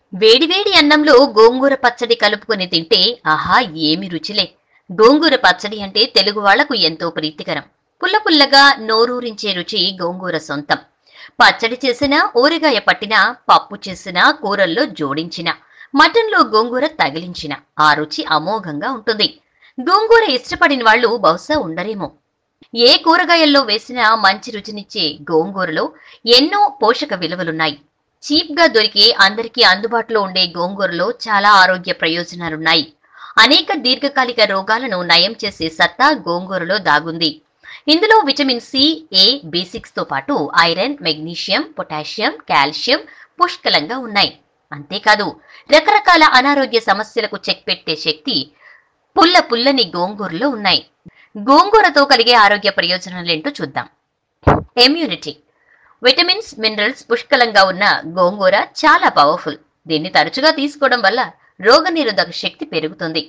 వేడివేడి అన్నంలో గోంగూర పచ్చడి కలుపుకొని తింటే ఆహా ఏమి రుచిలే గోంగూర పచ్చడి అంటే తెలుగు వాళ్లకు ఎంతో ప్రీతికరం పుల్ల పుల్లగా నోరూరించే రుచి గోంగూర సొంతం పచ్చడి చేసినా ఊరగాయ పట్టినా పప్పు చేసినా కూరల్లో జోడించిన మటన్లో గోంగూర తగిలించిన ఆ రుచి అమోఘంగా ఉంటుంది గోంగూర ఇష్టపడిన వాళ్ళు బహుశా ఉండరేమో ఏ కూరగాయల్లో వేసినా మంచి రుచినిచ్చే గోంగూరలో ఎన్నో పోషక విలువలున్నాయి చీప్ గా దొరికే అందరికీ అందుబాటులో ఉండే గోంగూరలో చాలా ఆరోగ్య ప్రయోజనాలున్నాయి అనేక దీర్ఘకాలిక రోగాలను నయం చేసే సత్తా గోంగూరలో దాగుంది ఇందులో vitamin C A B six తో పాటు ఐరన్ మెగ్నీషియం పొటాషియం కాల్షియం పుష్కలంగా ఉన్నాయి అంతేకాదు రకరకాల అనారోగ్య సమస్యలకు చెక్ పెట్టే శక్తి పుల్ల పుల్లని గోంగూరలో ఉన్నాయి గోంగూరతో కలిగే ఆరోగ్య ప్రయోజనాలేంటో చూద్దాం ఇమ్యూనిటీ విటమిన్స్ మినరల్స్ పుష్కలంగా ఉన్న గోంగూర చాలా పవర్ఫుల్ దీన్ని తరచుగా తీసుకోవడం వల్ల రోగనిరోధక శక్తి పెరుగుతుంది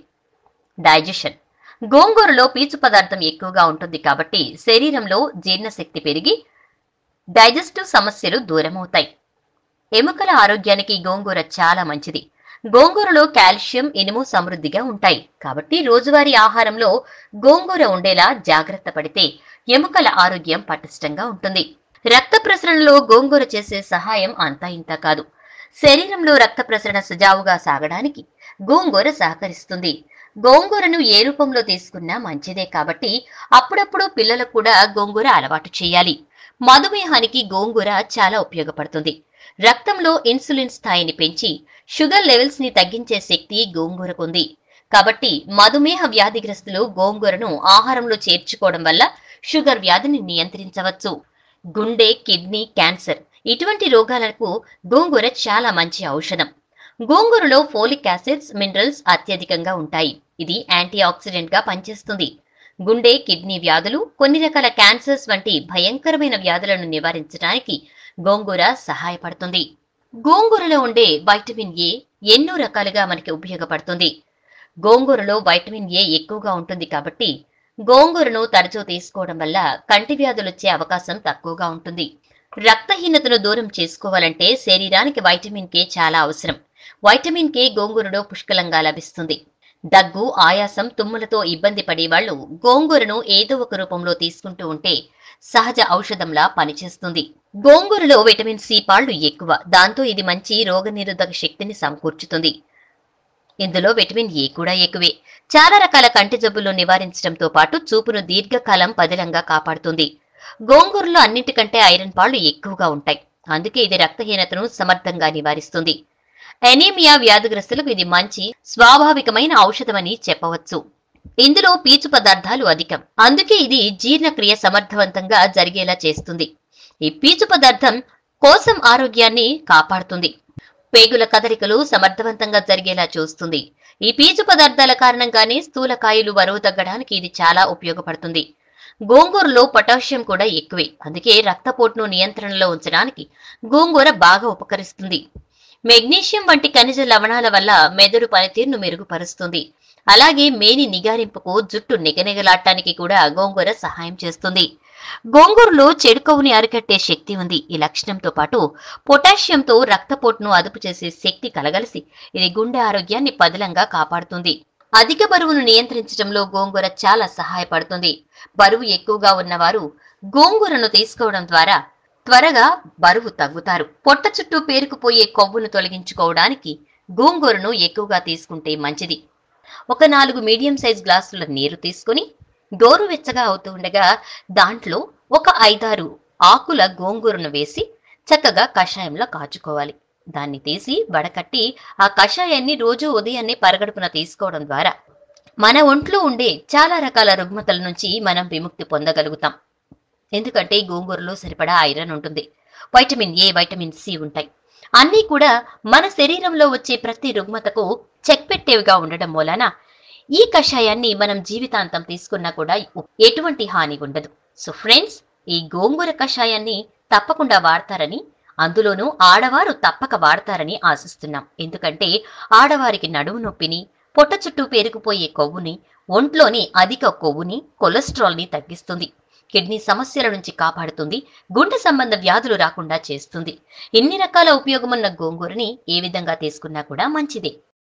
డైజెషన్ గోంగూరలో పీచు పదార్థం ఎక్కువగా ఉంటుంది కాబట్టి శరీరంలో జీర్ణశక్తి పెరిగి డైజెస్టివ్ సమస్యలు దూరమవుతాయి ఎముకల ఆరోగ్యానికి గోంగూర చాలా మంచిది గోంగూరలో కాల్షియం ఇనుము సమృద్ధిగా ఉంటాయి కాబట్టి రోజువారీ ఆహారంలో గోంగూర ఉండేలా జాగ్రత్త పడితే ఎముకల ఆరోగ్యం పటిష్టంగా ఉంటుంది రక్త ప్రసరణలో గోంగూర చేసే సహాయం అంతా ఇంత కాదు శరీరంలో రక్త ప్రసరణ సజావుగా సాగడానికి గోంగూర సహకరిస్తుంది గోంగూరను ఏ రూపంలో తీసుకున్నా మంచిదే కాబట్టి అప్పుడప్పుడు పిల్లలకు కూడా గోంగూర అలవాటు చేయాలి మధుమేహానికి గోంగూర చాలా ఉపయోగపడుతుంది రక్తంలో ఇన్సులిన్ స్థాయిని పెంచి షుగర్ లెవెల్స్ ని తగ్గించే శక్తి గోంగూరకుంది కాబట్టి మధుమేహ వ్యాధిగ్రస్తులు గోంగూరను ఆహారంలో చేర్చుకోవడం వల్ల షుగర్ వ్యాధిని నియంత్రించవచ్చు గుండె కిడ్నీ క్యాన్సర్ ఇటువంటి రోగాలకు గోంగూర చాలా మంచి ఔషధం గోంగూరలో ఫోలిక్ యాసిడ్స్ మినరల్స్ అత్యధికంగా ఉంటాయి ఇది యాంటీ ఆక్సిడెంట్ గా పనిచేస్తుంది గుండె కిడ్నీ వ్యాధులు కొన్ని రకాల క్యాన్సర్స్ వంటి భయంకరమైన వ్యాధులను నివారించడానికి గోంగూర సహాయపడుతుంది గోంగూరలో ఉండే వైటమిన్ ఏ ఎన్నో రకాలుగా మనకి ఉపయోగపడుతుంది గోంగూరలో వైటమిన్ ఏ ఎక్కువగా ఉంటుంది కాబట్టి గోంగూరను తరచూ తీసుకోవడం వల్ల కంటి వ్యాధులు వచ్చే అవకాశం తక్కువగా ఉంటుంది రక్తహీనతను దూరం చేసుకోవాలంటే శరీరానికి వైటమిన్ కే చాలా అవసరం వైటమిన్ కే గోంగూరలో పుష్కలంగా లభిస్తుంది దగ్గు ఆయాసం తుమ్ములతో ఇబ్బంది పడేవాళ్లు గోంగూరను ఏదో ఒక రూపంలో తీసుకుంటూ ఉంటే సహజ ఔషధంలా పనిచేస్తుంది గోంగూరలో విటమిన్ సి పాళ్లు ఎక్కువ దాంతో ఇది మంచి రోగనిరోధక శక్తిని సమకూర్చుతుంది ఇందులో విటమిన్ ఏ కూడా ఎక్కువే చాలా రకాల కంటి జబ్బులు నివారించడంతో పాటు చూపును దీర్ఘకాలం పదిలంగా కాపాడుతుంది గోంగూరలో అన్నిటికంటే ఐరన్ పాళ్లు ఎక్కువగా ఉంటాయి అందుకే ఇది రక్తహీనతను సమర్థంగా నివారిస్తుంది ఎనీమియా వ్యాధిగ్రస్తులకు ఇది మంచి స్వాభావికమైన ఔషధమని చెప్పవచ్చు ఇందులో పీచు పదార్థాలు అధికం అందుకే ఇది జీర్ణక్రియ సమర్థవంతంగా జరిగేలా చేస్తుంది ఈ పీచు పదార్థం కోశం ఆరోగ్యాన్ని కాపాడుతుంది పేగుల కదలికలు సమర్థవంతంగా జరిగేలా చూస్తుంది ఈ పీచు పదార్థాల కారణంగానే స్థూలకాయలు బరువు తగ్గడానికి ఇది చాలా ఉపయోగపడుతుంది గోంగూరలో పొటాషియం కూడా ఎక్కువే అందుకే రక్తపోటును నియంత్రణలో ఉంచడానికి గోంగూర బాగా ఉపకరిస్తుంది మెగ్నీషియం వంటి ఖనిజ లవణాల వల్ల మెదడు పనితీరును మెరుగుపరుస్తుంది అలాగే మేని నిగారింపుకు జుట్టు నిగనిగలాడటానికి కూడా గోంగూర సహాయం చేస్తుంది గోంగూరలో చెడు కొవ్వుని అరికట్టే శక్తి ఉంది ఈ లక్షణంతో పాటు పొటాషియంతో రక్తపోటును అదుపు చేసే శక్తి కలగలిసి ఇది గుండె ఆరోగ్యాన్ని పదిలంగా కాపాడుతుంది అధిక బరువును నియంత్రించడంలో గోంగూర చాలా సహాయపడుతుంది బరువు ఎక్కువగా ఉన్నవారు గోంగూరను తీసుకోవడం ద్వారా త్వరగా బరువు తగ్గుతారు పొట్ట చుట్టూ పేరుకుపోయే కొవ్వును తొలగించుకోవడానికి గోంగూరను ఎక్కువగా తీసుకుంటే మంచిది ఒక నాలుగు మీడియం సైజ్ గ్లాసుల నీరు తీసుకుని గోరువెచ్చగా అవుతూ ఉండగా దాంట్లో ఒక ఐదారు ఆకుల గోంగూరను వేసి చక్కగా కషాయంలో కాచుకోవాలి దాన్ని తీసి వడకట్టి ఆ కషాయాన్ని రోజు ఉదయాన్నే పరగడుపున తీసుకోవడం ద్వారా మన ఒంట్లో ఉండే చాలా రకాల రుగ్మతల నుంచి మనం విముక్తి పొందగలుగుతాం ఎందుకంటే గోంగూరలో సరిపడా ఐరన్ ఉంటుంది వైటమిన్ ఏ వైటమిన్ సి ఉంటాయి అన్నీ కూడా మన శరీరంలో వచ్చే ప్రతి రుగ్మతకు చెక్ పెట్టేవిగా ఉండడం మూలాన ఈ కషాయాన్ని మనం జీవితాంతం తీసుకున్నా కూడా ఎటువంటి హాని ఉండదు సో ఫ్రెండ్స్ ఈ గోంగూర కషాయాన్ని తప్పకుండా వాడతారని అందులోనూ ఆడవారు తప్పక వాడతారని ఆశిస్తున్నాం ఎందుకంటే ఆడవారికి నడుము నొప్పిని పొట్ట చుట్టూ పేరుకుపోయే కొవ్వుని ఒంట్లోని అధిక కొవ్వుని కొలెస్ట్రాల్ని తగ్గిస్తుంది కిడ్నీ సమస్యల నుంచి కాపాడుతుంది గుండె సంబంధ వ్యాధులు రాకుండా చేస్తుంది ఇన్ని రకాల ఉపయోగమున్న గోంగూరని ఏ విధంగా తీసుకున్నా కూడా మంచిదే